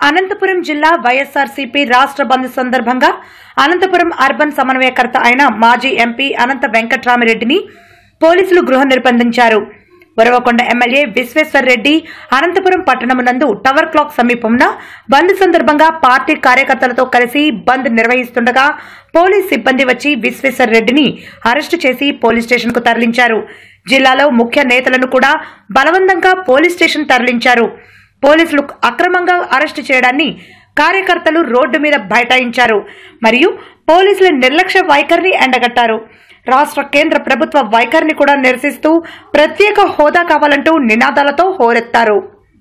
అనంతపురం జిల్లా వైఎస్ఆర్సీపీ రాష్ట్ర బంద్ సందర్భంగా అనంతపురం అర్బన్ సమన్వయకర్త అయిన మాజీ ఎంపీ అనంత వెంకట్రామిరెడ్డిని పోలీసులు గృహ నిర్బంధించారు వరవకొండ ఎమ్మెల్యే విశ్వేశ్వర్ రెడ్డి అనంతపురం పట్టణమునందు టవర్ క్లాక్ సమీపంన బంద్ సందర్భంగా పార్టీ కార్యకర్తలతో కలిసి బంద్ నిర్వహిస్తుండగా పోలీస్ సిబ్బంది వచ్చి విశ్వేశ్వర్ రెడ్డిని అరెస్టు చేసి పోలీస్ స్టేషన్కు తరలించారు జిల్లాలో ముఖ్య నేతలను కూడా బలవంతంగా పోలీస్ స్టేషన్ తరలించారు పోలీసులు అక్రమంగా అరెస్టు చేయడాన్ని కార్యకర్తలు రోడ్డు మీద బైఠాయించారు మరియు పోలీసుల నిర్లక్ష్య వైఖరిని ఎండగట్టారు రాష్ట్ర కేంద్ర ప్రభుత్వ వైఖరిని కూడా నిరసిస్తూ ప్రత్యేక హోదా కావాలంటూ నినాదాలతో హోరెత్తారు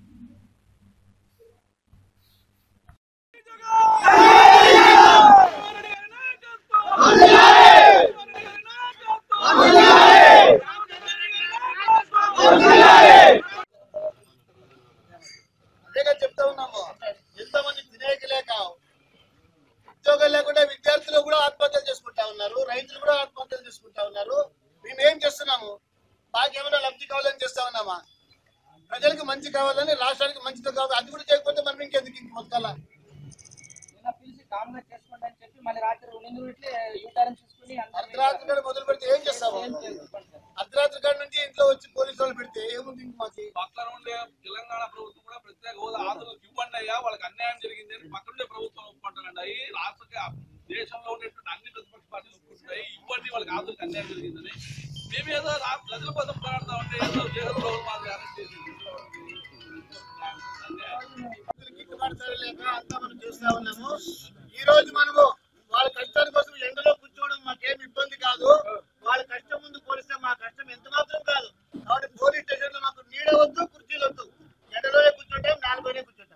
అదేగా చెప్తా ఉన్నాము ఎంతమంది తినేకి లేక ఉద్యోగం లేకుండా విద్యార్థులు కూడా ఆత్మహత్యలు చేసుకుంటా ఉన్నారు రైతులు కూడా ఆత్మహత్యలు చేసుకుంటా ఉన్నారు మేము ఏం చేస్తున్నాము మాకేమైనా లబ్ధి కావాలని చేస్తా ఉన్నామా ప్రజలకు మంచి కావాలని రాష్ట్రానికి మంచిది కావాలి అది కూడా చేయకపోతే మనం ఇంకెందుకు ఇంక బతకాల నిన్న పిలిచి కామ్గా చేసుకోండి అని చెప్పి మళ్ళీ రాత్రి నిన్ను ఇట్లే యూటర్న్ చూసుకుని అందరినీ అర్ధరాత్రి కాడ మొదలు పెడితే ఏం చేస్తాము ఏం చేసుకోండి సార్. అర్ధరాత్రి కాడ నుంచి ఇంట్లో వచ్చి పోలీసు వాళ్ళు పెడితే ఏముంది ఇంక మాకు పక్కన ఉండే తెలంగాణ ప్రభుత్వం కూడా ప్రత్యేక హోదా ఆంధ్రులకు ఇవ్వండి అయ్యా వాళ్ళకి అన్యాయం జరిగింది అని పక్కన ఉండే ప్రభుత్వం ఒప్పుకుంటారండి అయ్యి రాష్ట్ర దేశంలో ఉండేటువంటి అన్ని ప్రతిపక్ష పార్టీలు ఒప్పుకుంటాయి ఇవ్వండి వాళ్ళకి ఆంధ్రులకు అన్యాయం జరిగిందని మేమేదో రా- ప్రజల కోసం పోరాడతా ఉంటే ఏదో దేశద్రోహులు మాదిరి అరెస్ట్ చేసి గిట్టుబాటు ధర లేక అంతా మనం చూస్తా ఉన్నాము ఈ రోజు మనము వాళ్ళ కష్టాల కోసం ఎండలో కూర్చోవడం మాకేం ఇబ్బంది కాదు వాళ్ళ కష్టం ముందు పోలిస్తే మా కష్టం ఎంత మాత్రం కాదు కాబట్టి పోలీస్ స్టేషన్ లో మాకు నీడ వద్దు కుర్చీలు వద్దు ఎండలోనే కూర్చుంటాం నాలుగునే కూర్చుంటాం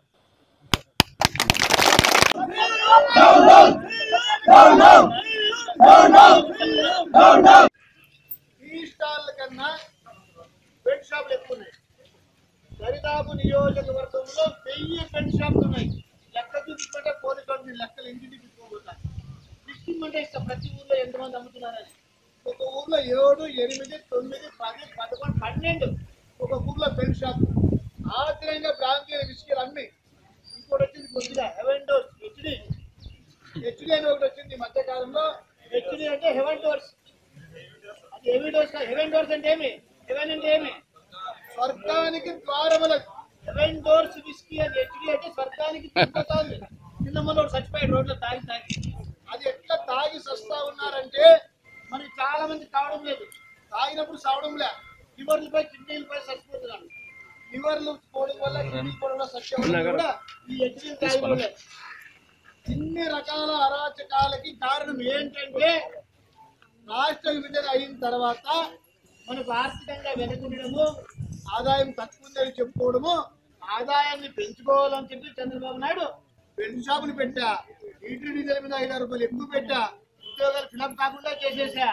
టీ స్టాల్ కన్నా బెడ్ షాపులు ఎక్కువ ఉన్నాయి దరిదాపు నియోజకవర్గంలో వెయ్యి పెన్ షాపులు ఉన్నాయి లెక్క చూపించుకుంటే పోలీసు వాళ్ళు మీ లెక్కలు ఇంటికి తీసుకోబోతారు ఇష్టమంటే ఇష్టం ప్రతి ఊర్లో ఎంతమంది అమ్ముతున్నారని ఒక ఊర్లో ఏడు ఎనిమిది తొమ్మిది పది పదకొండు పన్నెండు ఒక ఊర్లో పెన్ షాప్ ఆశ్చర్యంగా ప్రాంతీయ విస్కీలు అమ్మి ఇంకోటి వచ్చింది కొద్దిగా హెవెన్ డోర్స్ హెచ్డి హెచ్డి అని ఒకటి వచ్చింది ఈ మధ్య కాలంలో హెచ్డి అంటే హెవెన్ డోర్స్ అది హెవీ డోర్స్ కాదు హెవెన్ డోర్స్ అంటే ఏమి హెవెన్ అంటే ఏమి స్వర్గానికి ద్వారముల హెవెన్ డోర్స్ విస్కీ అని హెచ్డి అంటే స్వర్గానికి తిప్పుతాంది కింద మన చచ్చిపోయాడు రోడ్లో తాగి తాగి అది ఎట్లా తాగి సస్తా ఉన్నారంటే మనకి చాలా మంది కావడం లేదు తాగినప్పుడు సావడం లే లివర్లపై కిడ్నీలపై చచ్చిపోతున్నారు లివర్లు పోవడం వల్ల కిడ్నీ పోవడం వల్ల సత్యం కూడా ఈ హెచ్డి తాగడం వల్లే. ఇన్ని రకాల అరాచకాలకి కారణం ఏంటంటే రాష్ట్ర విభజన అయిన తర్వాత మనకు ఆర్థికంగా వెనుకుండడము ఆదాయం తక్కువ ఉందని చెప్పుకోవడము ఆదాయాన్ని పెంచుకోవాలని చెప్పి చంద్రబాబు నాయుడు పెళ్లి షాపులు పెట్టా ఈటీ డీజిల్ మీద ఐదారు రూపాయలు ఎక్కువ పెట్టా ఉద్యోగాలు ఫిలప్ కాకుండా చేసేసా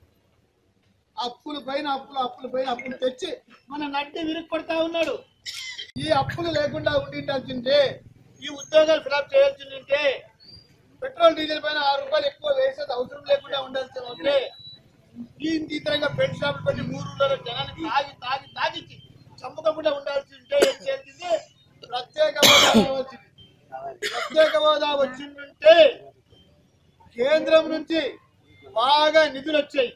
అప్పుల పైన అప్పులు అప్పుల పైన అప్పులు తెచ్చి మన నడ్డి విరుగు కొడతా ఉన్నాడు ఈ అప్పులు లేకుండా ఉండిండాల్సింటే ఈ ఉద్యోగాలు ఫిలప్ చేయాల్సిందంటే పెట్రోల్ డీజిల్ పైన ఆరు రూపాయలు ఎక్కువ వేసేది అవసరం లేకుండా ఉండాల్సి ఉంటే దీని తీవ్రంగా పెట్ షాపులు పెట్టి మూడు ఊళ్ళలో జనాన్ని తాగి తాగి తాగిచ్చి చంపకుండా ఉండాల్సి ఉంటే ఏం చేసింది ప్రత్యేక హోదా వచ్చింది ప్రత్యేక హోదా వచ్చిందంటే కేంద్రం నుంచి బాగా నిధులు వచ్చాయి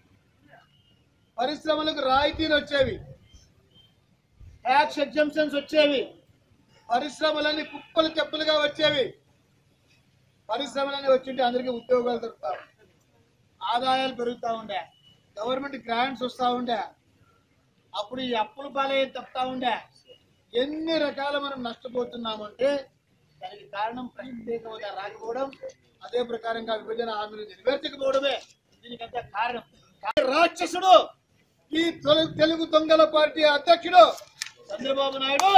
పరిశ్రమలకు రాయితీలు వచ్చేవి ట్యాక్స్ ఎగ్జంప్షన్స్ వచ్చేవి పరిశ్రమలన్నీ కుప్పలు తెప్పులుగా వచ్చేవి పరిశ్రమలన్నీ వచ్చింటే అందరికీ ఉద్యోగాలు దొరుకుతా ఉండే. ఆదాయాలు పెరుగుతూ ఉండే గవర్నమెంట్ గ్రాంట్స్ వస్తూ ఉండే అప్పుడు ఈ అప్పుల పాలయ్యే తప్పుతా ఉండే ఎన్ని రకాల మనం నష్టపోతున్నామంటే దానికి కారణం ప్రత్యేక హోదా రాకపోవడం అదే ప్రకారంగా విభజన హామీలు నెరవేర్చకపోవడమే దీనికంతా కారణం కానీ రాక్షసుడు ఈ తొలి- తెలుగు దొంగల పార్టీ అధ్యక్షుడు చంద్రబాబు నాయుడు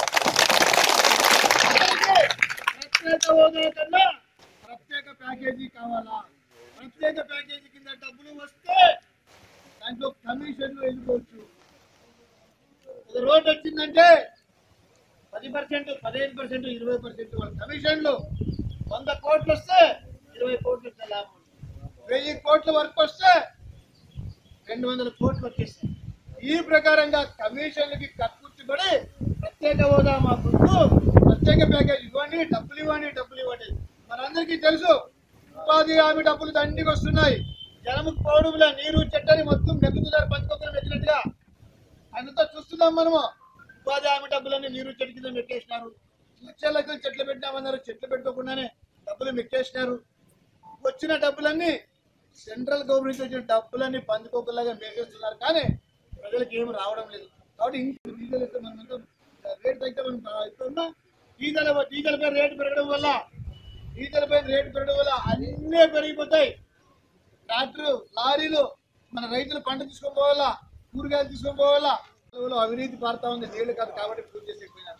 ప్రత్యేక హోదా కన్నా ప్రత్యేక ప్యాకేజీ కావాలా ప్రత్యేక ప్యాకేజీ కింద డబ్బులు వస్తే దాంట్లో కమిషన్లు వెళ్ళిపోవచ్చు ఒక రోడ్ వచ్చిందంటే పది పర్సెంట్ పదిహేను పర్సెంట్ ఇరవై పర్సెంట్ వాళ్ళ కమిషన్లు వంద కోట్లు వస్తే ఇరవై కోట్లు వచ్చే లాభం వెయ్యి కోట్ల వరకు వస్తే రెండు వందల కోట్లు వచ్చేస్తాయి ఈ ప్రకారంగా కమిషన్లకి కక్కుర్తిపడి ప్రత్యేక హోదా మా గుర్తు ప్రత్యేక ప్యాకేజ్ ఇవ్వండి డబ్బులు ఇవ్వండి డబ్బులు ఇవ్వండి మనందరికీ తెలుసు ఉపాధి హామీ డబ్బులు దండికి వస్తున్నాయి జనము పౌడుల నీరు చెట్టని మొత్తం నెక్కుతున్నారు పంచుకొక్కలు పెట్టినట్టుగా అంతా చూస్తున్నాం మనము ఉపాధి హామీ డబ్బులన్నీ నీరు చెట్టు కింద మెక్కేసినారు లక్షల లక్షలు చెట్లు పెట్టినామన్నారు చెట్లు పెట్టుకోకుండానే డబ్బులు మెక్కేసినారు వచ్చిన డబ్బులన్నీ సెంట్రల్ గవర్నమెంట్ వచ్చిన డబ్బులన్నీ పందుకోకలాగా మేకేస్తున్నారు కానీ ప్రజలకు ఏమి రావడం లేదు కాబట్టి ఇంకా డీజిల్ అయితే మనం ఎంతో రేట్ తగ్గితే మనం ఇప్పుడున్న డీజిల్ డీజిల్ పై రేటు పెరగడం వల్ల డీజిల్ పై రేటు పెరగడం వల్ల అన్నీ పెరిగిపోతాయి ట్రాక్టర్ లారీలు మన రైతులు పంట తీసుకొని పోవాలా కూరగాయలు తీసుకొని పోవాలా పొలంలో అవినీతి పారుతా ఉంది నీళ్లు కాదు కాబట్టి ప్రూవ్ చేసేకపోయినారు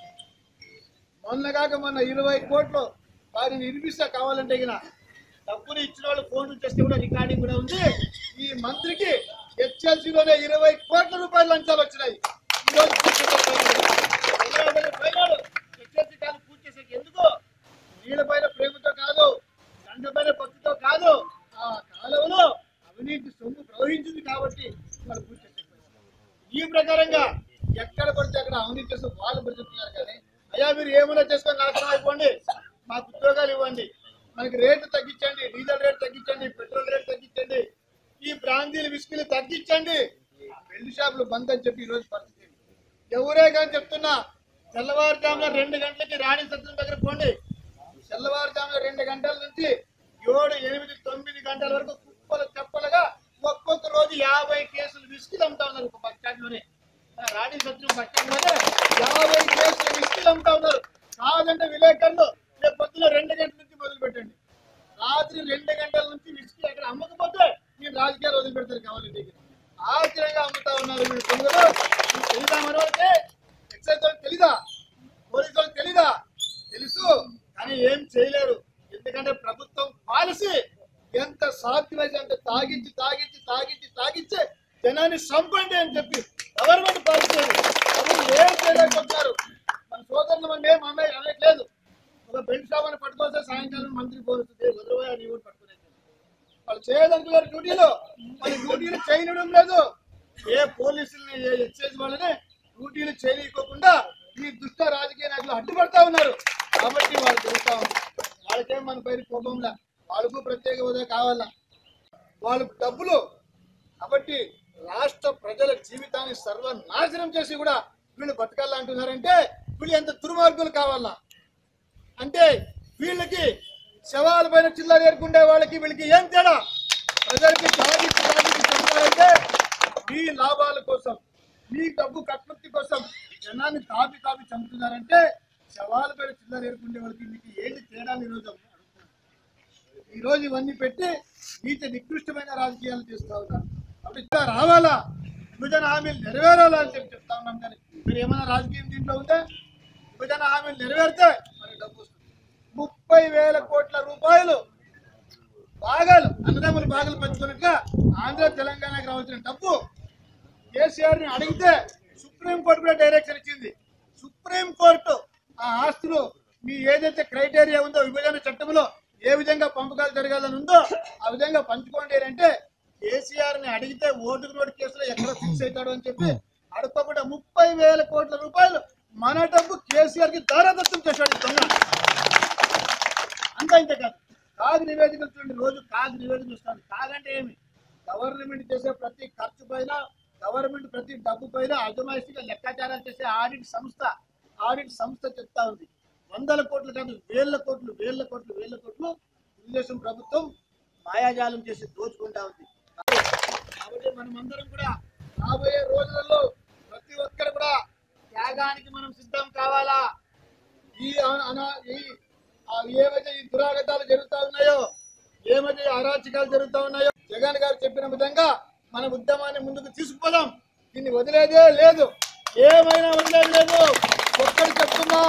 మొన్న కాక మొన్న ఇరవై కోట్లు వారిని వినిపిస్తా కావాలంటే గిన డబ్బులు ఇచ్చిన వాళ్ళు ఫోన్లు చేస్తే కూడా రికార్డింగ్ కూడా ఉంది ఈ మంత్రికి హెచ్ఎల్సీలోనే ఇరవై కోట్ల రూపాయల లంచాలు వచ్చినాయి ఈ రోజు పూర్తి చేసేసారు. హెచ్ఎల్సీ కాదు పూర్తి చేసేకి ఎందుకు నీళ్ళ పైన ప్రేమతో కాదు దండ పైన భక్తితో కాదు ఆ కాలువలో అవినీతి సొమ్ము ప్రవహించింది కాబట్టి వాళ్ళు పూర్తి చేసేసారు. ఈ ప్రకారంగా ఎక్కడ పడితే అక్కడ అవినీతి చేస్తూ వాళ్ళు బ్రతుకుతున్నారు కానీ అయ్యా మీరు ఏమైనా చేసుకొని నాశనం అయిపోండి మాకు ఉద్యోగాలు ఇవ్వండి మనకి రేటు తగ్గించండి డీజిల్ రేటు తగ్గించండి పెట్రోల్ రేటు తగ్గించండి ఈ బ్రాందీలు విస్కీలు తగ్గించండి బెల్ట్ షాపులు బంద్ అని చెప్పి ఈ రోజు పరిస్థితి ఎవరే కానీ చెప్తున్నా తెల్లవారుజామున రెండు గంటలకి రాణి సత్రం దగ్గర పోండి తెల్లవారుజామున రెండు గంటల నుంచి ఏడు ఎనిమిది తొమ్మిది గంటల వరకు కుప్పలు చెప్పలుగా ఒక్కొక్క రోజు యాభై కేసులు విస్కీలు అమ్ముతా ఉన్నారు ఒక బస్ స్టాండ్ లోనే ఆ రాణి సత్రం బస్ స్టాండ్ లోనే యాభై కేసులు విస్కీలు అమ్ముతా ఉన్నారు కాదంటే విలేకరులు రేపు పొద్దున రెండు గంటల నుంచి మొదలు పెట్టండి రాత్రి రెండు గంటల నుంచి విస్కీ అక్కడ అమ్మకపోతే నేను రాజకీయాలు వదిలిపెడతారు కావాలంటే ఆశ్చర్యంగా అమ్ముతా ఉన్నారు మీరు కొందరు మీకు తెలీదా మనోళ్ళకి ఎక్సైజ్ వాళ్ళకి తెలీదా పోలీసు వాళ్ళకి తెలీదా తెలుసు కానీ ఏం చేయలేరు ఎందుకంటే ప్రభుత్వం పాలసీ ఎంత సాధ్యమైతే అంత తాగించి తాగించి తాగించి తాగించి జనాన్ని చంపండి అని చెప్పి గవర్నమెంట్ పాలసీ అది. ఎవరు ఏం చేయలేకపోతున్నారు మన సోదరులు మన ఏం అమ్మాయి అనట్లేదు ఒక బెల్ట్ షాప్ అని పట్టుకొస్తే సాయంకాలం మంత్రి పోతుంది వదిలిపోయా నీ కూడా పట్టుకునే వాళ్ళు చేయదనుకున్నారు డ్యూటీలు వాళ్ళ డ్యూటీలు చేయడం లేదు ఏ పోలీసుల్ని ఏ ఎక్సైజ్ వాళ్ళని డ్యూటీలు చేయకోకుండా ఈ దుష్ట రాజకీయ నాయకులు అడ్డుపడతా ఉన్నారు కాబట్టి వాళ్ళు తిరుగుతా ఉన్నారు వాళ్ళకేం మన పైన కోపంలా వాళ్ళకు ప్రత్యేక హోదా కావాలా వాళ్ళకు డబ్బులు కాబట్టి రాష్ట్ర ప్రజల జీవితాన్ని సర్వనాశనం చేసి కూడా వీళ్ళు బతకాలంటున్నారంటే వీళ్ళు ఎంత దుర్మార్గులు కావాలా అంటే వీళ్ళకి శవాల పైన చిల్లర ఏరుకుండే వాళ్ళకి వీళ్ళకి ఏం తేడా ప్రజలకి తాగించి తాగించి చంపాలంటే మీ లాభాల కోసం మీ డబ్బు కక్కుర్తి కోసం జనాన్ని తాపి తాపి చంపుతున్నారంటే శవాల పైన చిల్లర ఏరుకుండే వాళ్ళకి మీకు ఏంటి తేడా ఈరోజు ఈ రోజు ఇవన్నీ పెట్టి నీచ నికృష్టమైన రాజకీయాలు చేస్తా ఉన్నారు కాబట్టి ఇట్లా రావాలా విభజన హామీలు నెరవేరాలా అని చెప్పి చెప్తా ఉన్నాం కానీ మీరు ఏమైనా రాజకీయం దీంట్లో ఉంటే విభజన హామీలు నెరవేరితే మరి డబ్బు వస్తుంది ముప్పై వేల కోట్ల రూపాయలు బాగాలు అన్నదమ్ములు బాగాలు పంచుకున్నాక ఆంధ్ర తెలంగాణకి రావాల్సిన డబ్బు కేసీఆర్ ని అడిగితే సుప్రీం కోర్టు కూడా డైరెక్షన్ ఇచ్చింది సుప్రీం కోర్టు ఆ ఆస్తులు మీ ఏదైతే క్రైటీరియా ఉందో విభజన చట్టంలో ఏ విధంగా పంపకాలు జరగాలని ఉందో ఆ విధంగా పంచుకోండి అని అంటే కేసీఆర్ ని అడిగితే ఓటుకు నోటు కేసులో ఎక్కడ ఫిక్స్ అవుతాడు అని చెప్పి అడుక్కోకుండా ముప్పై వేల కోట్ల రూపాయలు మన డబ్బు కేసీఆర్ కి దారాదత్తం చేశాడు ఈ దొంగ అంతా ఇంతే కాదు కాదు నివేదికలు చూడండి రోజు కాదు నివేదికలు ఇస్తాను కాదంటే ఏమి గవర్నమెంట్ చేసే ప్రతి ఖర్చు పైన గవర్నమెంట్ ప్రతి డబ్బు పైన అజమాయిషిగా లెక్కాచారాలు చేసే ఆడిట్ సంస్థ ఆడిట్ సంస్థ చెప్తా ఉంది వందల కోట్లు కాదు వేల కోట్లు వేల కోట్లు వేల కోట్లు తెలుగుదేశం ప్రభుత్వం మాయాజాలం చేసి దోచుకుంటా ఉంది కాబట్టి మనం అందరం కూడా రాబోయే రోజులలో ప్రతి ఒక్కరు కూడా త్యాగానికి మనం సిద్ధం కావాలా ఈ అన- అన- ఈ ఆ ఏవైతే ఈ దురాగతాలు జరుగుతా ఉన్నాయో ఏమైతే ఈ అరాచకాలు జరుగుతా ఉన్నాయో జగన్ గారు చెప్పిన విధంగా మన ఉద్యమాన్ని ముందుకు తీసుకుపోదాం దీన్ని వదిలేదే లేదు ఏమైనా వదిలేదు లేదు ఒక్కరు చెప్తున్నా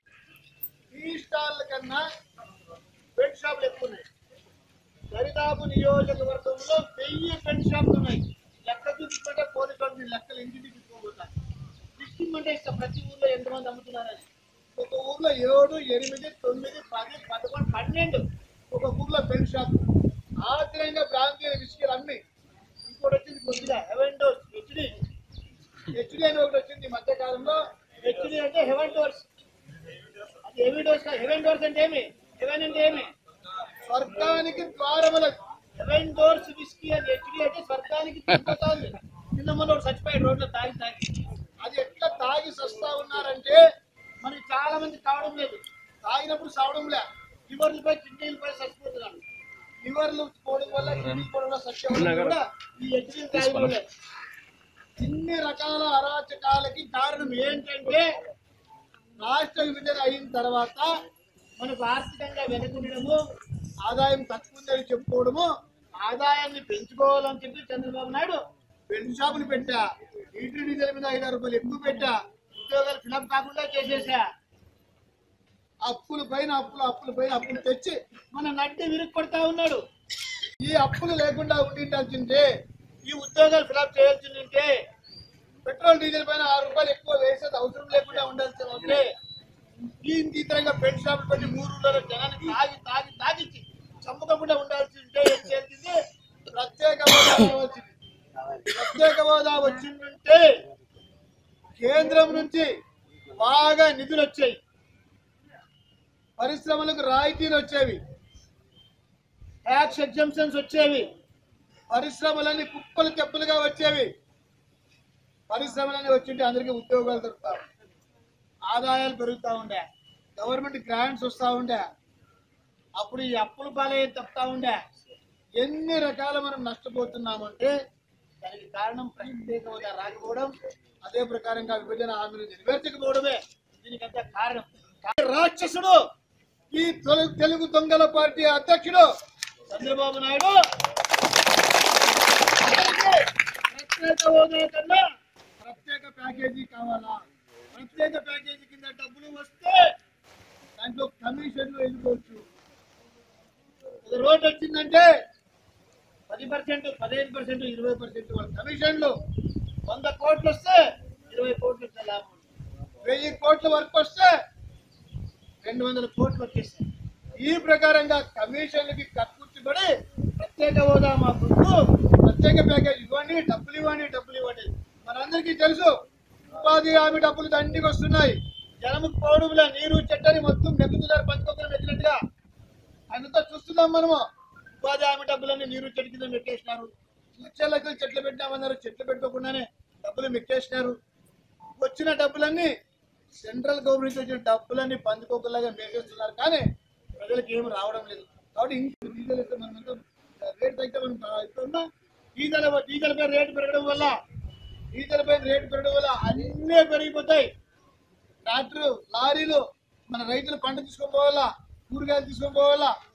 ఈ స్టాల్ కన్నా బెడ్ షాపులు ఎక్కువ ఉన్నాయి దరిదాపు నియోజకవర్గంలో వెయ్యి బెడ్ షాపులు ఉన్నాయి లెక్క చూపించుకుంటే పోలీసు వాళ్ళు మీ లెక్కలు ఇంటికి తీసుకోబోతారు ఇష్టమంటే ఇష్టం ప్రతి ఊర్లో ఎంతమంది అమ్ముతున్నారని ఒక ఊర్లో ఏడు ఎనిమిది తొమ్మిది పది పదకొండు పన్నెండు ఒక ఊర్లో బెడ్ షాప్ ఆశ్చర్యంగా ప్రాంతీయ విషయాలు అమ్మి ఇంకోటి వచ్చింది కొద్దిగా హెవెన్ డోస్ హెచ్డి హెచ్డి అని ఒకటి వచ్చింది ఈ మధ్య కాలంలో హెచ్డి అంటే హెవెన్ డోర్స్ అది హెవీ డోర్స్ హెవెన్ డోర్స్ అంటే ఏమి హెవెన్ అంటే ఏమి స్వర్గానికి ద్వారముల హెవెన్ డోర్స్ విస్కీ అని హెచ్డి అంటే స్వర్గానికి తిరుగుతుంది నిన్న మొన్న ఒకడు చచ్చిపోయాడు రోడ్లో తాగి తాగి అది ఎట్లా తాగి సస్తా ఉన్నారంటే మనకి చాలా మంది తాగడం లేదు తాగినప్పుడు సావడం లే లివర్లపై కిడ్నీలపై చచ్చిపోతున్నారు లివర్లు పోవడం వల్ల కిడ్నీ పోవడం వల్ల సత్యం కూడా ఈ హెచ్డి తాగడం లేదు ఇన్ని రకాల అరాచకాలకి కారణం ఏంటంటే రాష్ట్ర విభజన అయిన తర్వాత మనకు ఆర్థికంగా వెనుకుండడము ఆదాయం తక్కువ ఉందని చెప్పుకోవడము ఆదాయాన్ని పెంచుకోవాలని చెప్పి చంద్రబాబు నాయుడు బెల్ట్ షాపులు పెట్టా లీటర్ డీజిల్ మీద ఐదారు రూపాయలు ఎక్కువ పెట్టా ఉద్యోగాలు ఫిలప్ కాకుండా చేసేసా అప్పుల పైన అప్పులు అప్పుల పైన అప్పులు తెచ్చి మన నడ్డి విరుక్కొడతా ఉన్నాడు ఈ అప్పులు లేకుండా ఉండిండాల్సిందే ఈ ఉద్యోగాలు ఫిలప్ చేయాల్సిందంటే పెట్రోల్ డీజిల్ పైన ఆరు రూపాయలు ఎక్కువ వేసేది అవసరం లేకుండా ఉండాల్సి ఉంటే ఈ ఇతరంగా పెట్ షాపులు పెట్టి మూడు ఊళ్ళలో జనాన్ని తాగి తాగి తాగిచ్చి చంపకుండా ఉండాల్సి ఉంటే ఏం చేసింది ప్రత్యేక హోదా వచ్చింది ప్రత్యేక హోదా వచ్చిందంటే కేంద్రం నుంచి బాగా నిధులు వచ్చాయి పరిశ్రమలకు రాయితీలు వచ్చేవి ట్యాక్స్ ఎగ్జంప్షన్స్ వచ్చేవి పరిశ్రమలన్నీ కుప్పలు తెప్పులుగా వచ్చేవి పరిశ్రమలన్నీ వచ్చింటే అందరికీ ఉద్యోగాలు దొరుకుతా ఆదాయాలు పెరుగుతూ ఉండే గవర్నమెంట్ గ్రాంట్స్ వస్తూ ఉండే అప్పుడు ఈ అప్పుల పాలే తప్పుతా ఉండే ఎన్ని రకాల మనం నష్టపోతున్నామంటే దానికి కారణం ప్రత్యేక హోదా రాకపోవడం అదే ప్రకారంగా విభజన హామీలు నెరవేర్చకపోవడమే దీనికంతా కారణం కానీ రాక్షసుడు ఈ తొల- తెలుగు దొంగల పార్టీ అధ్యక్షుడు చంద్రబాబు నాయుడు అందరికీ ప్రత్యేక హోదా కన్నా ప్రత్యేక ప్యాకేజీ కావాలా ప్రత్యేక ప్యాకేజీ కింద డబ్బులు వస్తే దాంట్లో కమిషన్లు వెళ్ళిపోవచ్చు ఒక రోడ్ వచ్చిందంటే పది పర్సెంట్ పదిహేను పర్సెంట్ ఇరవై పర్సెంట్ వాళ్ళ కమిషన్లు వంద కోట్లు వస్తే ఇరవై కోట్లు వచ్చే లాభం వెయ్యి కోట్ల వరకు వస్తే రెండు వందల కోట్లు వచ్చేస్తాయి ఈ ప్రకారంగా కమిషన్లకి కక్కుర్చిపడి ప్రత్యేక హోదా మా గుర్తు ప్రత్యేక ప్యాకేజ్ ఇవ్వండి డబ్బులు ఇవ్వండి డబ్బులు ఇవ్వండి మనందరికీ తెలుసు ఉపాధి హామీ డబ్బులు దండికి వస్తున్నాయి జనము పోడుముల నీరు చెట్టని మొత్తం నెగ్గుతున్నారు పంచుకోకుండా పెట్టినట్టుగా అంతా చూస్తున్నాం మనము ఉపాధి హామీ డబ్బులన్నీ నీరు చెట్టు కింద మెక్కేసినారు లక్షల లక్షలు చెట్లు పెట్టామన్నారు చెట్లు పెట్టుకోకుండానే డబ్బులు మెక్కేసినారు వచ్చిన డబ్బులన్నీ సెంట్రల్ గవర్నమెంట్ వచ్చిన డబ్బులన్నీ పందుకోకలాగా మేకేస్తున్నారు కానీ ప్రజలకు ఏమి రావడం లేదు కాబట్టి ఇంక డీజిల్ అయితే మనం ఎంత రేట్ తగ్గితే మనం ఇస్తున్నా డీజిల్ డీజిల్ పై రేటు పెరగడం వల్ల డీజిల్ పై రేటు పెరగడం వల్ల అన్నీ పెరిగిపోతాయి ట్రాక్టర్ లారీలు మన రైతులు పంట తీసుకొని పోవాలా కూరగాయలు తీసుకొని పోవాలా